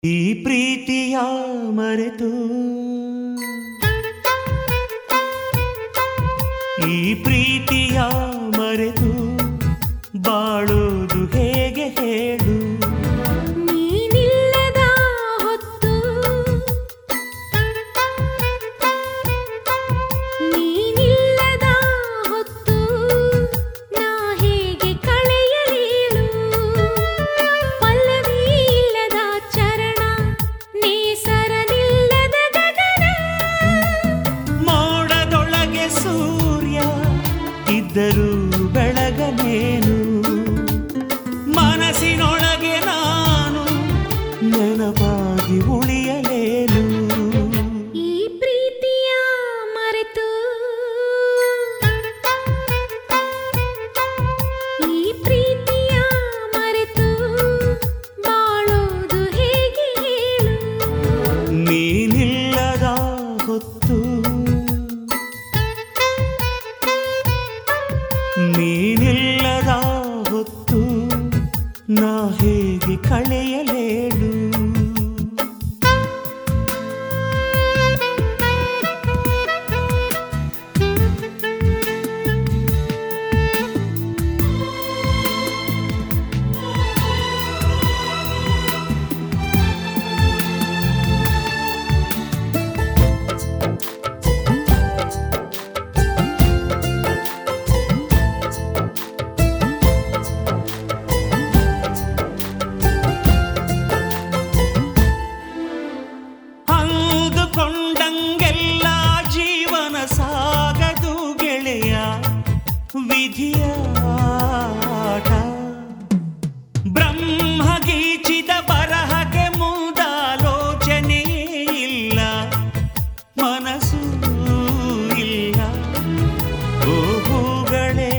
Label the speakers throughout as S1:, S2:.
S1: ಈ ಪ್ರೀತಿಯ ಮರೆತು ಈ ಪ್ರೀತಿಯ ಮರೆತು ಬಾಳೋದು ಹೇಗೆ ಹೇಳು
S2: ನೀನಿಲ್ಲದ ಹೊತ್ತು ನೀನಿಲ್ಲದ ಹೊತ್ತು ನಾ ಹೇಗೆ ಕಳೆಯಲೇಳು ಪಲ್ಲವಿ ಇಲ್ಲದ ಚರಣ ನೇಸರನಿಲ್ಲದ ಗಗನ
S1: ಮೋಡದೊಳಗೆ ಸೂರ್ಯ ಇದ್ದರೂ ಬೆಳಗನೇನು ಮನಸ್ಸಿನೊಳಗೆ ನಾನು ನೆನಪಾಗಿ ಉಳಿಯಲೇನು
S2: ಈ ಪ್ರೀತಿಯ ಮರೆತು ಈ ಪ್ರೀತಿಯ ಮರೆತು ಬಾಳೋದು ಹೇಗೆ ಹೇಳು
S1: ನೀನಿಲ್ಲದ ಹೊತ್ತು ನೀನಿಲ್ಲದ ಹೊತ್ತು ನಾ ಹೇಗೆ ಕಳೆಯಲೇಳು ಅಂದುಕೊಂಡಂಗೆಲ್ಲ ಜೀವನ ಸಾಗದು ಗೆಳೆಯ ವಿಧಿಯ ಆಟ ಬ್ರಹ್ಮ ಗೀಚಿದ ಬರಹಕ್ಕೆ ಮುಂದಾಲೋಚನೆಯೇ ಇಲ್ಲ ಮನಸ್ಸೂ ಇಲ್ಲ ಓ ಹೂಗಳೇ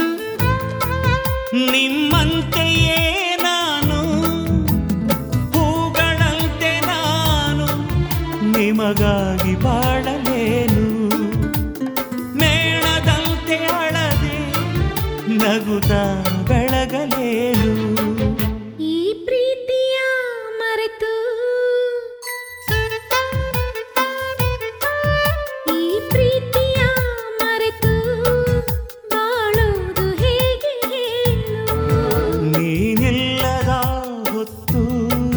S1: ನಿಮ್ಮಂತೆಯೇ ನಾನು ಹೂಗಳಂತೆ ನಾನು ನಿಮಗಾಗಿ ಬಾಳಲೇನು ಮೇಣದಂತೆ ಅಳದೆ ನಗುತ್ತಾ ಬೆಳಗಲೇನು
S2: ಈ ಪ್ರೀತಿಯ ಮರೆತು ಈ ಪ್ರೀತಿಯ ಮರೆತು ಬಾಳೋದು ಹೇಗೆ ಹೇಳು
S1: ನೀನಿಲ್ಲದ ಹೊತ್ತು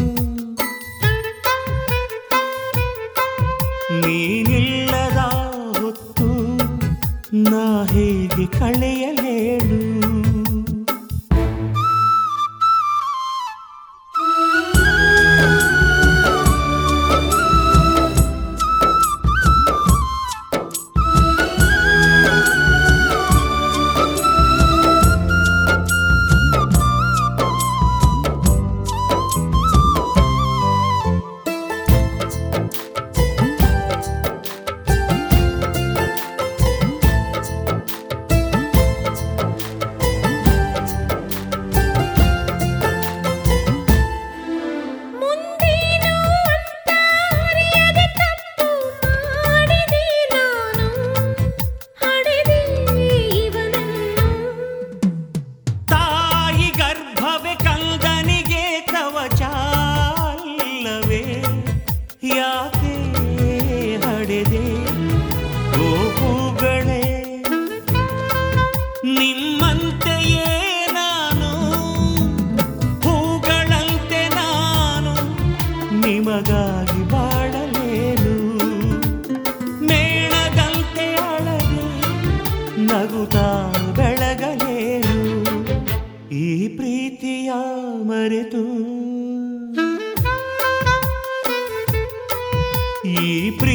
S1: ನೀನಿಲ್ಲದ ಹೊತ್ತು ನಾ ಹೇಗೆ ಕಳೆಯಲೇಳು
S2: ಮುಂದೇನು ಅಂತ ಅರಿಯದೆ ತಪ್ಪು ಮಾಡಿದೆ ನಾನು ಹಡೆದೆ ಇವನನ್ನು
S1: ತಾಯಿ ಗರ್ಭವೇ ಕಂದನಿಗೆ ಕವಚಾಲ್ಲವೇ ಯಾಕೆ ಹಡೆದೆ ಓ ಹೂಗಳೇ ನಿಮ್ಮಂತೆಯೇ ನಾನು ಹೂಗಳಂತೆ ನಾನು ನಿಮಗಾಗಿ ಬಾಳಲೇನು ಮೇಣದಂತೆ ಅಳದೆ ನಗುತ್ತಾ ಬೆಳಗಲೇನು ಈ ಪ್ರೀತಿಯ ಮರೆತು ಈ ಪ್ರೀ